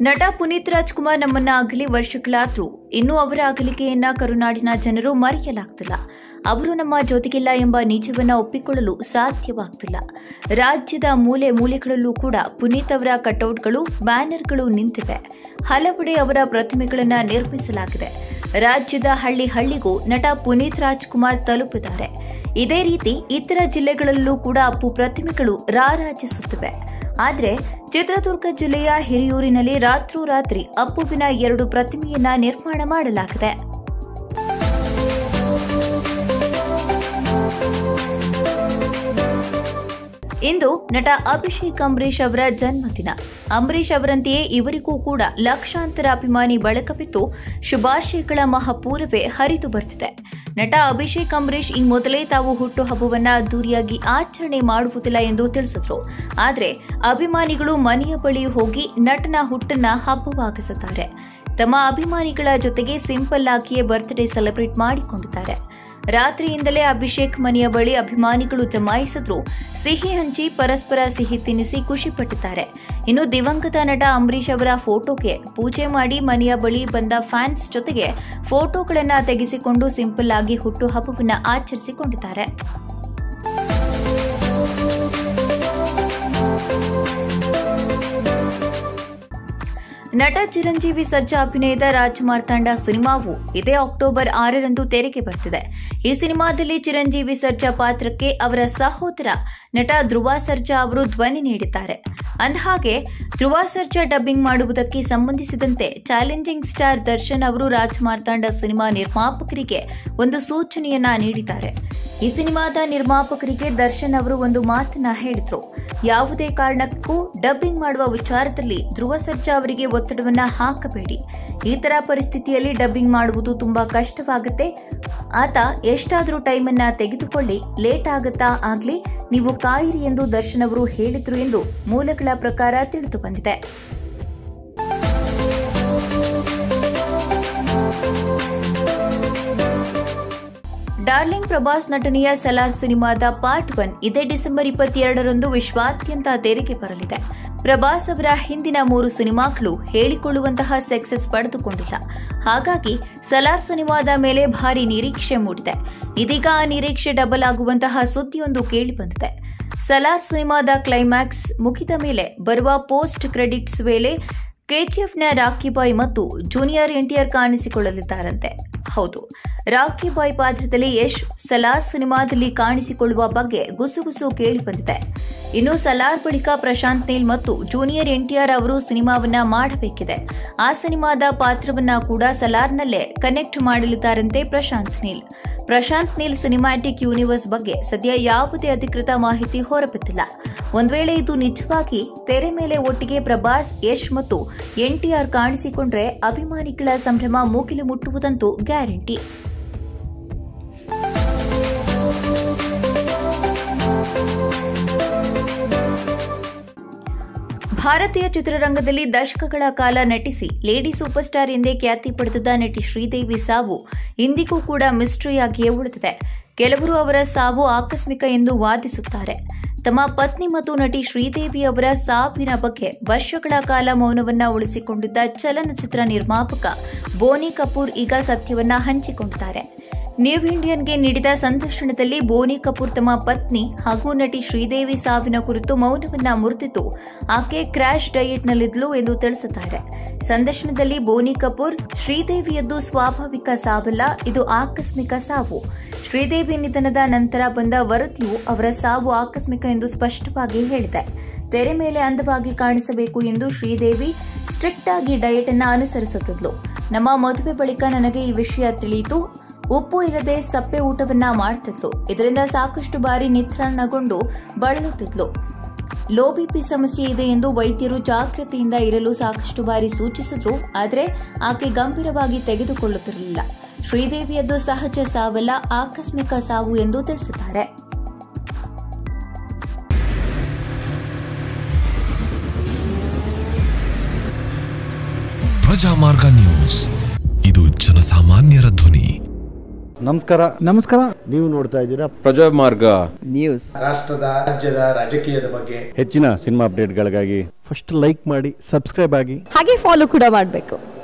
ನಟ ಪುನೀತ್ ರಾಜ್ಕುಮಾರ್ ನಮ್ಮನ್ನ ಅಗಲಿ ವರ್ಷಗಳಾದ್ರೂ ಇನ್ನೂ ಅವರ ಅಗಲಿಕೆಯನ್ನ ಕರುನಾಡಿನ ಜನರು ಮರೆಯಲಾಗ್ತಿಲ್ಲ ಅವರು ನಮ್ಮ ಜೊತೆಗಿಲ್ಲ ಎಂಬ ನಿಜವನ್ನ ಒಪ್ಪಿಕೊಳ್ಳಲು ಸಾಧ್ಯವಾಗ್ತಿಲ್ಲ ರಾಜ್ಯದ ಮೂಲೆ ಮೂಲೆಗಳಲ್ಲೂ ಕೂಡ ಪುನೀತ್ ಅವರ ಕಟೌಟ್ಗಳು ಬ್ಯಾನರ್ಗಳು ನಿಂತಿವೆ ಹಲವೆಡೆ ಅವರ ಪ್ರತಿಮೆಗಳನ್ನ ನಿರ್ಮಿಸಲಾಗಿದೆ ರಾಜ್ಯದ ಹಳ್ಳಿ ಹಳ್ಳಿಗೂ ನಟ ಪುನೀತ್ ರಾಜ್ಕುಮಾರ್ ತಲುಪಿದ್ದಾರೆ ಇದೇ ರೀತಿ ಇತರ ಜಿಲ್ಲೆಗಳಲ್ಲೂ ಕೂಡ ಅಪ್ಪು ಪ್ರತಿಮೆಗಳು ರಾರಾಜಿಸುತ್ತಿವೆ ಆದರೆ ಚಿತ್ರದುರ್ಗ ಜಿಲ್ಲೆಯ ಹಿರಿಯೂರಿನಲ್ಲಿ ರಾತ್ರೋರಾತ್ರಿ ಅಪ್ಪುವಿನ ಎರಡು ಪ್ರತಿಮೆಯನ್ನ ನಿರ್ಮಾಣ ಮಾಡಲಾಗಿದೆ ಇಂದು ನಟ ಅಭಿಷೇಕ್ ಅಂಬರೀಷ್ ಅವರ ಜನ್ಮದಿನ ಅಂಬರೀಷ್ ಅವರಂತೆಯೇ ಇವರಿಗೂ ಕೂಡ ಲಕ್ಷಾಂತರ ಅಭಿಮಾನಿ ಬಳಕವಿದ್ದು ಶುಭಾಶಯಗಳ ಮಹಾಪೂರವೇ ಹರಿದು ಬರ್ತಿದೆ ನಟ ಅಭಿಷೇಕ್ ಅಂಬರೀಷ್ ಈ ಮೊದಲೇ ತಾವು ಹುಟ್ಟುಹಬ್ಬವನ್ನ ಅದ್ದೂರಿಯಾಗಿ ಆಚರಣೆ ಮಾಡುವುದಿಲ್ಲ ಎಂದು ತಿಳಿಸಿದ್ರು ಆದರೆ ಅಭಿಮಾನಿಗಳು ಮನೆಯ ಬಳಿ ಹೋಗಿ ನಟನ ಹುಟ್ಟನ್ನ ಹಬ್ಬವಾಗಿಸುತ್ತಾರೆ ತಮ್ಮ ಅಭಿಮಾನಿಗಳ ಜೊತೆಗೆ ಸಿಂಪಲ್ ಆಗಿಯೇ ಬರ್ತ್ಡೇ ಸೆಲೆಬ್ರೇಟ್ ಮಾಡಿಕೊಂಡಿದ್ದಾರೆ ರಾತ್ರಿಯಿಂದಲೇ ಅಭಿಷೇಕ್ ಮನೆಯ ಬಳಿ ಅಭಿಮಾನಿಗಳು ಜಮಾಯಿಸಿದ್ರು ಸಿಹಿ ಹಂಚಿ ಪರಸ್ಪರ ಸಿಹಿ ತಿನ್ನಿಸಿ ಖುಷಿಪಟ್ಟಿದ್ದಾರೆ ಇನ್ನು ದಿವಂಗತ ನಟ ಅಂಬರೀಷ್ ಅವರ ಫೋಟೋಗೆ ಪೂಜೆ ಮಾಡಿ ಮನೆಯ ಬಳಿ ಬಂದ ಫ್ಯಾನ್ಸ್ ಜೊತೆಗೆ ಫೋಟೋಗಳನ್ನ ತೆಗೆಸಿಕೊಂಡು ಸಿಂಪಲ್ ಆಗಿ ಹುಟ್ಟುಹಬ್ಬವನ್ನ ಆಚರಿಸಿಕೊಂಡಿದ್ದಾರೆ ನಟ ಚಿರಂಜೀವಿ ಸರ್ಜಾ ಅಭಿನಯದ ರಾಜಮಾರ್ತಾಂಡ ಸಿನಿಮಾವು ಇದೇ ಅಕ್ಟೋಬರ್ ಆರರಂದು ತೆರೆಗೆ ಬರ್ತಿದೆ ಈ ಸಿನಿಮಾದಲ್ಲಿ ಚಿರಂಜೀವಿ ಸರ್ಜಾ ಪಾತ್ರಕ್ಕೆ ಅವರ ಸಹೋದರ ನಟ ಧ್ರುವ ಸರ್ಜಾ ಅವರು ಧ್ವನಿ ನೀಡಿದ್ದಾರೆ ಅಂದಹಾಗೆ ಧ್ರುವ ಸರ್ಜಾ ಡಬ್ಬಿಂಗ್ ಮಾಡುವುದಕ್ಕೆ ಸಂಬಂಧಿಸಿದಂತೆ ಚಾಲೆಂಜಿಂಗ್ ಸ್ಟಾರ್ ದರ್ಶನ್ ಅವರು ರಾಜಮಾರ್ತಾಂಡ ಸಿನಿಮಾ ನಿರ್ಮಾಪಕರಿಗೆ ಒಂದು ಸೂಚನೆಯನ್ನ ನೀಡಿದ್ದಾರೆ ಈ ಸಿನಿಮಾದ ನಿರ್ಮಾಪಕರಿಗೆ ದರ್ಶನ್ ಅವರು ಒಂದು ಮಾತನ್ನ ಹೇಳಿದ್ರು ಯಾವುದೇ ಕಾರಣಕ್ಕೂ ಡಬ್ಬಿಂಗ್ ಮಾಡುವ ವಿಚಾರದಲ್ಲಿ ಧ್ರುವ ಸರ್ಜಾ ಅವರಿಗೆ ಒತ್ತಡವನ್ನ ಹಾಕಬೇಡಿ ಈ ತರ ಪರಿಸ್ಥಿತಿಯಲ್ಲಿ ಡಬ್ಬಿಂಗ್ ಮಾಡುವುದು ತುಂಬಾ ಕಷ್ಟವಾಗುತ್ತೆ ಆತ ಎಷ್ಟಾದರೂ ಟೈಮನ್ನ ತೆಗೆದುಕೊಳ್ಳಿ ಲೇಟ್ ಆಗುತ್ತಾ ಆಗ್ಲಿ ನೀವು ಕಾಯಿರಿ ಎಂದು ದರ್ಶನ್ ಅವರು ಹೇಳಿದ್ರು ಎಂದು ಮೂಲಗಳ ಪ್ರಕಾರ ತಿಳಿದು ಬಂದಿದೆ ಡಾರ್ಲಿಂಗ್ ಪ್ರಭಾಸ್ ನಟನೆಯ ಸಲಾರ್ ಸಿನಿಮಾದ ಪಾರ್ಟ್ ಒನ್ ಇದೇ ಡಿಸೆಂಬರ್ ಇಪ್ಪತ್ತೆರಡರಂದು ವಿಶ್ವಾದ್ಯಂತ ತೆರೆಗೆ ಬರಲಿದೆ ಪ್ರಭಾಸ್ ಅವರ ಹಿಂದಿನ ಮೂರು ಸಿನಿಮಾಗಳು ಹೇಳಿಕೊಳ್ಳುವಂತಹ ಸಕ್ಸಸ್ ಪಡೆದುಕೊಂಡಿಲ್ಲ ಹಾಗಾಗಿ ಸಲಾರ್ ಸಿನಿಮಾದ ಮೇಲೆ ಭಾರಿ ನಿರೀಕ್ಷೆ ಮೂಡಿದೆ ಇದೀಗ ಆ ನಿರೀಕ್ಷೆ ಡಬಲ್ ಆಗುವಂತಹ ಸುದ್ದಿಯೊಂದು ಕೇಳಿಬಂದಿದೆ ಸಲಾರ್ ಸಿನಿಮಾದ ಕ್ಲೈಮ್ಯಾಕ್ಸ್ ಮುಗಿದ ಮೇಲೆ ಬರುವ ಪೋಸ್ಟ್ ಕ್ರೆಡಿಟ್ಸ್ ವೇಳೆ ಕೆಜಿಎಫ್ನ ರಾಕಿ ಬಾಯ್ ಮತ್ತು ಜೂನಿಯರ್ ಎನ್ಟಿಆರ್ ಕಾಣಿಸಿಕೊಳ್ಳಲಿದ್ದಾರಂತೆ ಹೌದು ರಾಕಿ ಬಾಯ್ ಪಾತ್ರದಲ್ಲಿ ಯಶ್ ಸಲಾರ್ ಸಿನಿಮಾದಲ್ಲಿ ಕಾಣಿಸಿಕೊಳ್ಳುವ ಬಗ್ಗೆ ಗುಸುಗುಸು ಕೇಳಿಬಂದಿದೆ ಇನ್ನು ಸಲಾರ್ ಬಳಿಕ ಪ್ರಶಾಂತ್ ನೀಲ್ ಮತ್ತು ಜೂನಿಯರ್ ಎನ್ಟಿಆರ್ ಅವರು ಸಿನಿಮಾವನ್ನ ಮಾಡಬೇಕಿದೆ ಆ ಸಿನಿಮಾದ ಪಾತ್ರವನ್ನ ಕೂಡ ಸಲಾರ್ನಲ್ಲೇ ಕನೆಕ್ಟ್ ಮಾಡಲಿದ್ದಾರಂತೆ ಪ್ರಶಾಂತ್ ನೀಲ್ ಪ್ರಶಾಂತ್ ನೀಲ್ ಸಿನಿಮ್ಯಾಟಿಕ್ ಯೂನಿವರ್ಸ್ ಬಗ್ಗೆ ಸದ್ಯ ಯಾವುದೇ ಅಧಿಕೃತ ಮಾಹಿತಿ ಹೊರಬಿದ್ದಿಲ್ಲ ಒಂದ್ ವೇಳೆ ಇದು ನಿಜವಾಗಿ ತೆರೆ ಮೇಲೆ ಒಟ್ಟಿಗೆ ಪ್ರಭಾಸ್ ಯಶ್ ಮತ್ತು ಎನ್ಟಿಆರ್ ಕಾಣಿಸಿಕೊಂಡ್ರೆ ಅಭಿಮಾನಿಗಳ ಸಂಭ್ರಮ ಮೂಗಿಲು ಮುಟ್ಟುವುದಂತೂ ಗ್ಯಾರಂಟಿ ಭಾರತೀಯ ಚಿತ್ರರಂಗದಲ್ಲಿ ದಶಕಗಳ ಕಾಲ ನಟಿಸಿ ಲೇಡಿ ಸೂಪರ್ ಸ್ಟಾರ್ ಎಂದೇ ಖ್ಯಾತಿ ಪಡೆದಿದ್ದ ನಟಿ ಶ್ರೀದೇವಿ ಸಾವು ಇಂದಿಗೂ ಕೂಡ ಮಿಸ್ಟ್ರಿಯಾಗಿಯೇ ಉಳಿದಿದೆ ಕೆಲವರು ಅವರ ಸಾವು ಆಕಸ್ಮಿಕ ಎಂದು ವಾದಿಸುತ್ತಾರೆ ತಮ್ಮ ಪತ್ನಿ ಮತ್ತು ನಟಿ ಶ್ರೀದೇವಿ ಅವರ ಸಾವಿನ ಬಗ್ಗೆ ವರ್ಷಗಳ ಕಾಲ ಮೌನವನ್ನ ಉಳಿಸಿಕೊಂಡಿದ್ದ ಚಲನಚಿತ್ರ ನಿರ್ಮಾಪಕ ಬೋನಿ ಕಪೂರ್ ಈಗ ಸತ್ಯವನ್ನ ಹಂಚಿಕೊಂಡಿದ್ದಾರೆ ನ್ಯೂ ಇಂಡಿಯನ್ಗೆ ನೀಡಿದ ಸಂದರ್ಶನದಲ್ಲಿ ಬೋನಿ ಕಪೂರ್ ತಮ್ಮ ಪತ್ನಿ ಹಾಗೂ ನಟಿ ಶ್ರೀದೇವಿ ಸಾವಿನ ಕುರಿತು ಮೌನವನ್ನ ಮುರಿದಿದ್ದು ಆಕೆ ಕ್ರ್ಯಾಶ್ ಡಯಟ್ನಲ್ಲಿದ್ಲು ಎಂದು ತಿಳಿಸುತ್ತಾರೆ ಸಂದರ್ಶನದಲ್ಲಿ ಬೋನಿ ಕಪೂರ್ ಶ್ರೀದೇವಿಯದ್ದು ಸ್ವಾಭಾವಿಕ ಸಾವಲ್ಲ ಇದು ಆಕಸ್ಮಿಕ ಸಾವು ಶ್ರೀದೇವಿ ನಿಧನದ ನಂತರ ಬಂದ ವರದಿಯು ಅವರ ಸಾವು ಆಕಸ್ಮಿಕ ಎಂದು ಸ್ಪಷ್ಟವಾಗಿ ಹೇಳಿದೆ ತೆರೆ ಮೇಲೆ ಅಂದವಾಗಿ ಕಾಣಿಸಬೇಕು ಎಂದು ಶ್ರೀದೇವಿ ಸ್ಟ್ರಿಕ್ಟ್ ಆಗಿ ಡಯಟ್ ಅನ್ನ ಅನುಸರಿಸುತ್ತಿದ್ಲು ನಮ್ಮ ಮದುವೆ ಬಳಿಕ ನನಗೆ ಈ ವಿಷಯ ತಿಳಿಯಿತು ಉಪ್ಪು ಇರದೆ ಸಪ್ಪೆ ಊಟವನ್ನ ಮಾಡ್ತಿದ್ಲು ಇದರಿಂದ ಸಾಕಷ್ಟು ಬಾರಿ ನಿತ್ರಾಣಗೊಂಡು ಬಳಲುತ್ತಿದ್ಲು ಲೋ ಬಿಪಿ ಸಮಸ್ಯೆ ಇದೆ ಎಂದು ವೈದ್ಯರು ಜಾಗೃತಿಯಿಂದ ಇರಲು ಸಾಕಷ್ಟು ಬಾರಿ ಸೂಚಿಸಿದ್ರು ಆದರೆ ಆಕೆ ಗಂಭೀರವಾಗಿ ತೆಗೆದುಕೊಳ್ಳುತ್ತಿರಲಿಲ್ಲ ಶ್ರೀದೇವಿಯದ್ದು ಸಹಜ ಸಾವಲ್ಲ ಆಕಸ್ಮಿಕ ಸಾವು ಎಂದು ತಿಳಿಸಿದ್ದಾರೆ ಪ್ರಜಾಮಾರ್ಗ ನ್ಯೂಸ್ ಇದು ಜನಸಾಮಾನ್ಯರ ಧ್ವನಿ ನಮಸ್ಕಾರ ನಮಸ್ಕಾರ ನೀವು ನೋಡ್ತಾ ಇದ್ದೀರಾ ಪ್ರಜಾಮಾರ್ಗ ನ್ಯೂಸ್ ರಾಷ್ಟ್ರದ ರಾಜ್ಯದ ರಾಜಕೀಯದ ಬಗ್ಗೆ ಹೆಚ್ಚಿನ ಸಿನಿಮಾ ಅಪ್ಡೇಟ್ಗಳಿಗಾಗಿ ಫಸ್ಟ್ ಲೈಕ್ ಮಾಡಿ ಸಬ್ಸ್ಕ್ರೈಬ್ ಆಗಿ ಹಾಗೆ ಫಾಲೋ ಕೂಡ ಮಾಡಬೇಕು